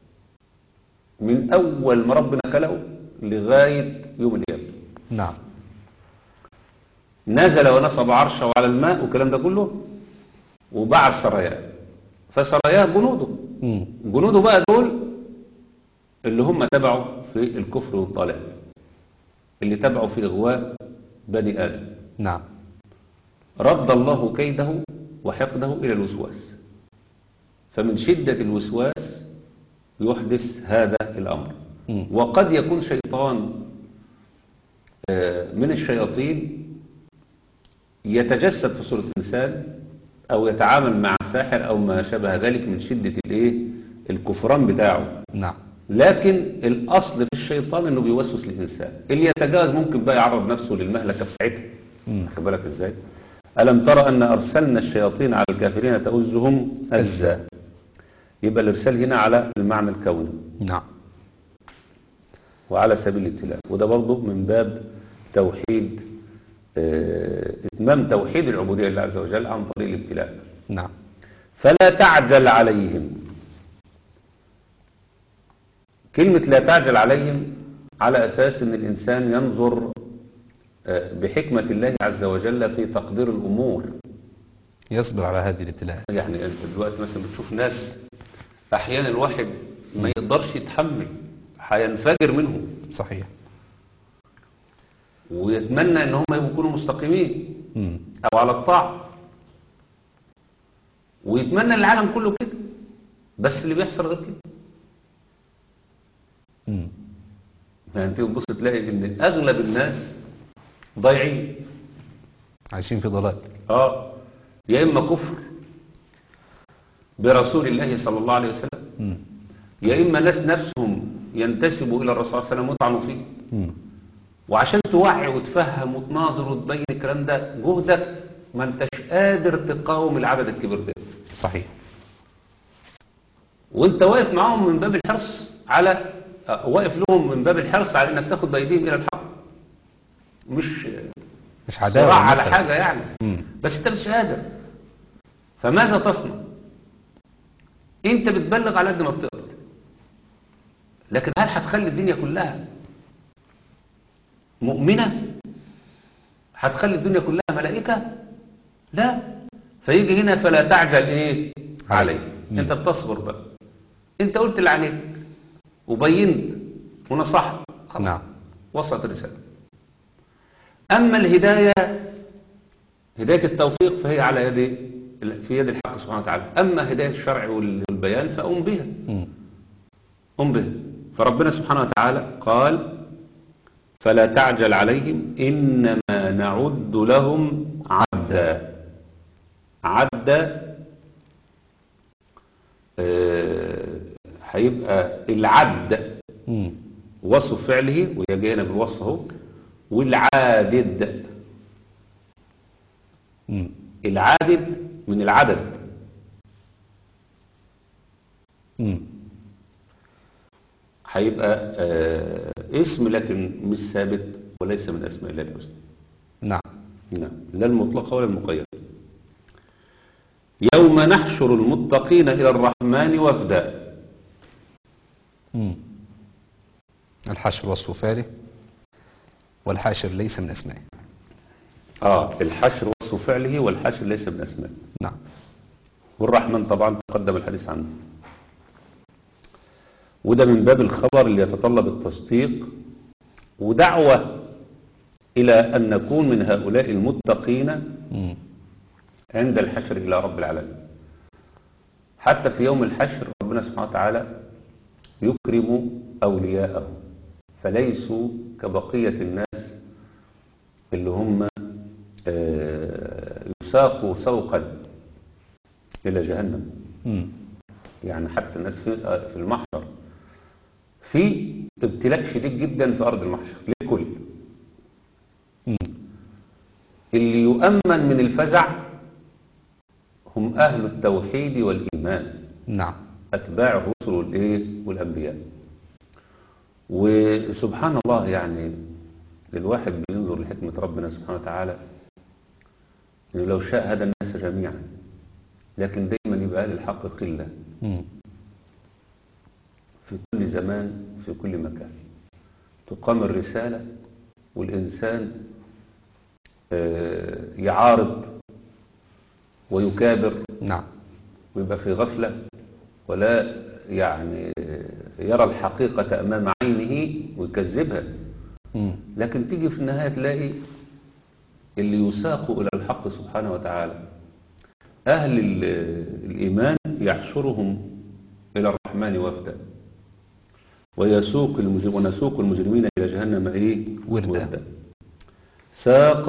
من اول ما ربنا خلقه لغاية يوم القيامة نعم نزل ونصب عرشه على الماء والكلام ده كله وبعث سراياه فسراياه جنوده مم. جنوده بقى دول اللي هم تبعوا في الكفر والضلال اللي تبعوا في إغواء بني آدم نعم رد الله كيده وحقده إلى الوسواس فمن شدة الوسواس يحدث هذا الأمر مم. وقد يكون شيطان آه، من الشياطين يتجسد في صورة إنسان أو يتعامل مع ساحر أو ما شابه ذلك من شدة الإيه الكفران بتاعه نعم لكن الأصل في الشيطان إنه بيوسوس للإنسان اللي يتجاوز ممكن بقى يعرض نفسه للمهلكة بساعتها مم. واخد بالك إزاي ألم ترى أن أرسلنا الشياطين على الكافرين تؤزهم أزا يبقى الإرسال هنا على المعنى الكوني نعم وعلى سبيل الابتلاء وده برضه من باب توحيد آه، اتمام توحيد العبودية لله عز وجل عن طريق الابتلاء نعم فلا تعجل عليهم كلمة لا تعجل عليهم على أساس أن الإنسان ينظر آه، بحكمة الله عز وجل في تقدير الأمور يصبر على هذه الابتلاءات يعني أنت دلوقتي مثلا بتشوف ناس أحيانا الواحد ما يقدرش يتحمل هينفجر منهم صحيح ويتمنى ان هم يكونوا مستقيمين مم. او على الطاعة ويتمنى العالم كله كده بس اللي بيحصل غير كده مم. يعني انت تبص تلاقي ان اغلب الناس ضايعين عايشين في ضلال اه يا اما كفر برسول الله صلى الله عليه وسلم مم. يا اما ناس نفسهم ينتسبوا الى الرسول صلى الله عليه وسلم ويطعنوا فيه مم. وعشان توعي وتفهم وتناظر وتبين الكلام ده جهدك ما انتش قادر تقاوم العدد الكبير ده صحيح وانت واقف معاهم من باب الحرص على آه، واقف لهم من باب الحرص على انك تاخد بايديهم الى الحق مش مش عداوة صراع على مثلا. حاجه يعني مم. بس انت مش قادر فماذا تصنع انت بتبلغ على قد ما بتقدر لكن هل هتخلي الدنيا كلها مؤمنه هتخلي الدنيا كلها ملائكة لا فيجي هنا فلا تعجل ايه عليه مم. انت بتصبر بقى انت قلت اللي عليك وبينت ونصحت خلاص. نعم وصلت الرسالة أما الهداية هداية التوفيق فهي على يد في يد الحق سبحانه وتعالى أما هداية الشرع والبيان فأم بها مم. أم بها فربنا سبحانه وتعالى قال فلا تعجل عليهم إنما نعد لهم عدا عدا آه، هيبقى العد مم. وصف فعله وهي جايه بالوصف اهو والعادد مم. العادد من العدد مم. هيبقى آه اسم لكن مش ثابت وليس من اسماء الله الحسنى نعم نعم لا المطلقه ولا المقيده يوم نحشر المتقين الى الرحمن وفدا مم. الحشر وصف فعله والحاشر ليس من أسمائه اه الحشر وصف فعله والحشر ليس من اسمائه نعم والرحمن طبعا تقدم الحديث عنه وده من باب الخبر اللي يتطلب التصديق ودعوة إلى أن نكون من هؤلاء المتقين مم. عند الحشر إلى رب العالمين حتى في يوم الحشر ربنا سبحانه وتعالى يكرم أولياءه فليسوا كبقية الناس اللي هم آه، يساقوا سوقا إلى جهنم مم. يعني حتى الناس في آه، في المحشر في ابتلاء شديد جدا في أرض المحشر للكل مم. اللي يؤمن من الفزع هم أهل التوحيد والإيمان نعم أتباع الرسل والإيه والأنبياء وسبحان الله يعني الواحد بينظر لحكمة ربنا سبحانه وتعالى إنه لو شاء هدى الناس جميعا لكن دايما يبقى أهل الحق قلة مم. في كل زمان في كل مكان تقام الرسالة والإنسان آه، يعارض ويكابر نعم ويبقى في غفلة ولا يعني يرى الحقيقة أمام عينه ويكذبها مم. لكن تيجي في النهاية تلاقي اللي يساق إلى الحق سبحانه وتعالى أهل ال- الإيمان يحشرهم إلى الرحمن وفدا ويسوق المجرم ونسوق المجرمين إلى جهنم إيه وردا. ساق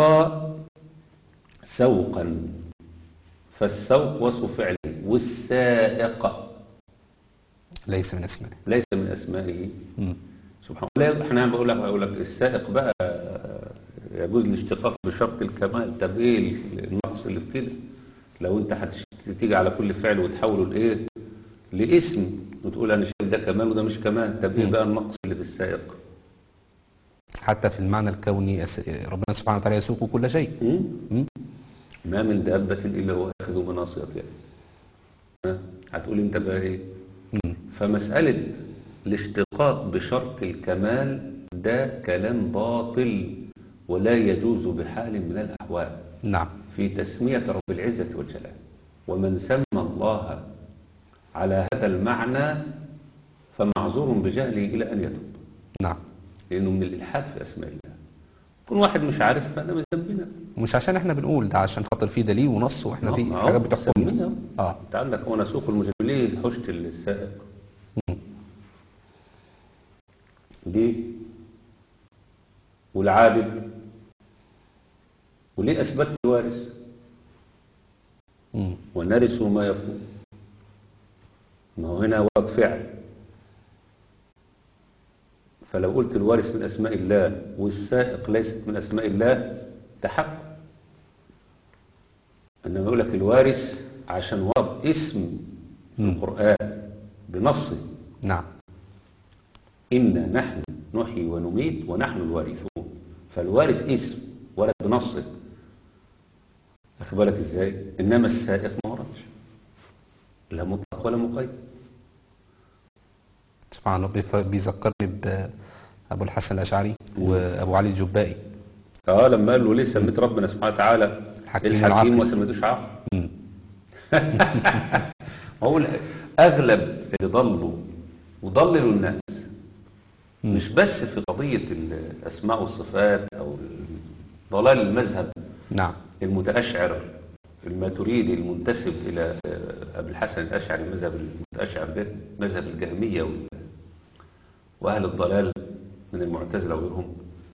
سوقا فالسوق وصف فعله والسائق ليس من أسمائه ليس من أسمائه مم. سبحان الله احنا بقول لك بقول لك السائق بقى يجوز الاشتقاق بشرط الكمال طب ايه النقص اللي في كده لو انت هتيجي على كل فعل وتحوله لايه لاسم وتقول انا شايف ده كمال وده مش كمال طب ايه مم. بقى النقص اللي في السائق حتى في المعنى الكوني أس- ربنا سبحانه وتعالى يسوق كل شيء مم؟ مم. ما من دابة إلا هو آخذ بناصيتها ها؟ هتقول انت بقى ايه مم. فمسألة الاشتقاق بشرط الكمال ده كلام باطل ولا يجوز بحال من الأحوال نعم في تسمية رب العزة والجلال ومن سمى الله على هذا المعنى فمعذور بجهله إلى أن يتوب نعم لأنه من الإلحاد في أسماء الله كل واحد مش عارف هذا من ذنبنا مش عشان احنا بنقول ده عشان خاطر فيه دليل ونص واحنا في ما هو حاجات بتحكمنا سمينا. اه انت عندك هو نسوق المجرمين حشت السائق مم. دي والعابد وليه أثبت الوارث مم. ونرث ما يقول ما هو هنا ورد فعل فلو قلت الوارث من أسماء الله والسائق ليست من أسماء الله تحق إنما يقول لك الوارث عشان ورد اسم في مم. القرآن بنصه نعم إنا نحن نحيي ونميت ونحن الوارثون فالوارث اسم ورد بنصه أخي بالك إزاي إنما السائق ما وردش لا مطلق ولا مقيد سبحان الله بيف- بيذكرني بأبو الحسن الأشعري وأبو علي الجبائي اه لما قال له ليه سميت ربنا سبحانه وتعالى الحكيم الحكيم العقل. وما سميتوش عقل مم. هو ال- اغلب اللي ضلوا وضللوا الناس مم. مش بس في قضية الأسماء والصفات أو ضلال المذهب نعم المتأشعر الماتريدي المنتسب إلى آه، أبي الحسن الأشعري المذهب المتأشعر ده مذهب الجهمية وال- وأهل الضلال من المعتزلة وغيرهم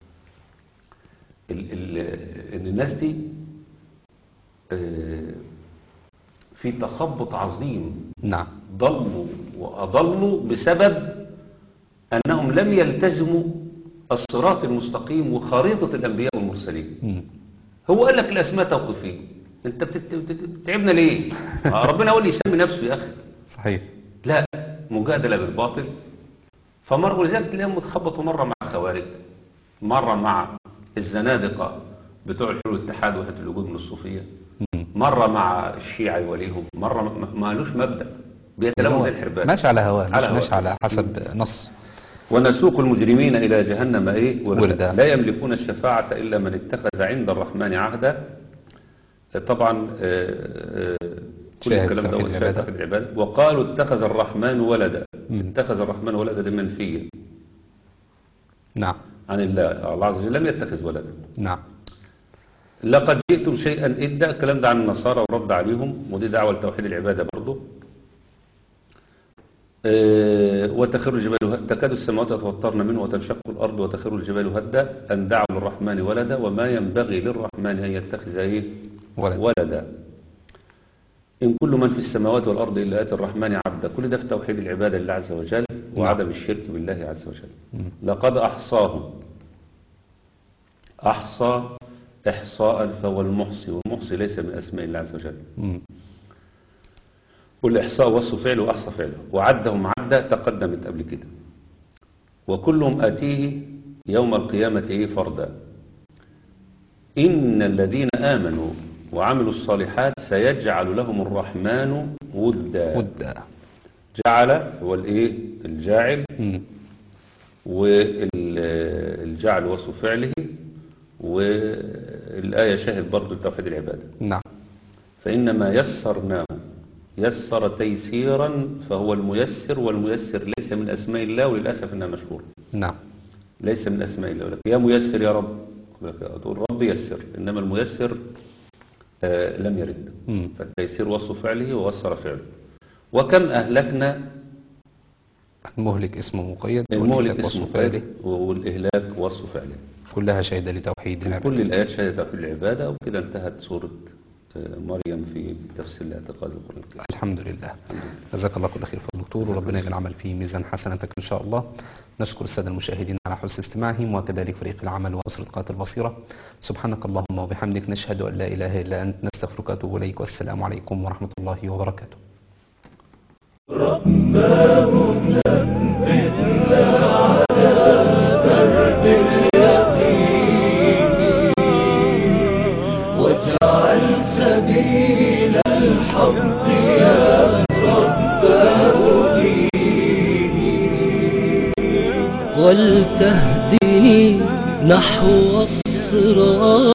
ال- ال- إن الناس دي آه، في تخبط عظيم نعم ضلوا وأضلوا بسبب أنهم لم يلتزموا الصراط المستقيم وخريطة الأنبياء والمرسلين مم. هو قال لك الأسماء توقيفية أنت بتت- بتت- بتتعبنا ليه آه، ربنا هو اللي يسمي نفسه يا أخي صحيح لا مجادلة بالباطل فمرة ولذلك تلاقيهم متخبطوا مرة مع خوارج مرة مع الزنادقة بتوع الحلول والاتحاد وحدة الوجود من الصوفية مم. مرة مع الشيعة يوليهم مرة ما- ما لوش مبدأ بيتلموا زي الحربان ماشي على هواه مش على هواه. ماشي على حسب نص ونسوق المجرمين إلى جهنم إيه وردا. وردا لا يملكون الشفاعة إلا من اتخذ عند الرحمن عهدا طبعا آه، آه، كل شاهد الكلام ده توحيد هو شاهد العبادة. توحيد العبادة وقالوا اتخذ الرحمن ولدا مم. اتخذ الرحمن ولدا دي منفية نعم عن الله الله عز وجل لم يتخذ ولدا نعم لقد جئتم شيئا إدا الكلام ده عن النصارى ورد عليهم ودي دعوة لتوحيد العبادة برضه آه، وتخر الجبال تكاد السماوات يتفطرن منه وتنشق الأرض وتخر الجبال هدا أن دعوا للرحمن ولدا وما ينبغي للرحمن أن يتخذ إيه ولد. ولدا إن كل من في السماوات والأرض إلا آتي الرحمن عبدا كل ده في توحيد العبادة لله عز وجل وعدم الشرك بالله عز وجل لقد أحصاهم أحصى إحصاء فهو المحصي والمحصي ليس من أسماء الله عز وجل مم. والإحصاء وصف فعله وأحصى فعله وعدهم عدة تقدمت قبل كده وكلهم آتيه يوم القيامة إيه فردا إن الذين آمنوا وعملوا الصالحات سيجعل لهم الرحمن ودا ود جعل هو الإيه الجاعل مم. والجعل وصف فعله والآية شاهد برضو لتوحيد العبادة نعم فإنما يسرناه يسر تيسيرا فهو الميسر والميسر ليس من أسماء الله وللأسف إنها مشهورة نعم ليس من أسماء الله يقول لك يا ميسر يا رب يقول لك تقول رب يسر إنما الميسر آه لم يرد مم. فالتيسير وصف فعله ووسر فعله وكم أهلكنا المهلك اسمه مقيد المهلك والإهلاك اسمه وصف فعله. فعله والإهلاك وصف فعله كلها شهادة لتوحيد العبادة كل الآيات شهدت توحيد العبادة وكده انتهت سورة آه، مريم في تفسير الاعتقاد القرآن الكريم الحمد لله جزاك الله كل خير فضل دكتور وربنا يجعل العمل في ميزان حسناتك ان شاء الله نشكر الساده المشاهدين على حسن استماعهم وكذلك فريق العمل واسره قناه البصيره سبحانك اللهم وبحمدك نشهد ان لا اله الا انت نستغفرك ونتوب اليك والسلام عليكم ورحمه الله وبركاته واجعل سبيل الحق يا رب أديني ولتهدني نحو الصراط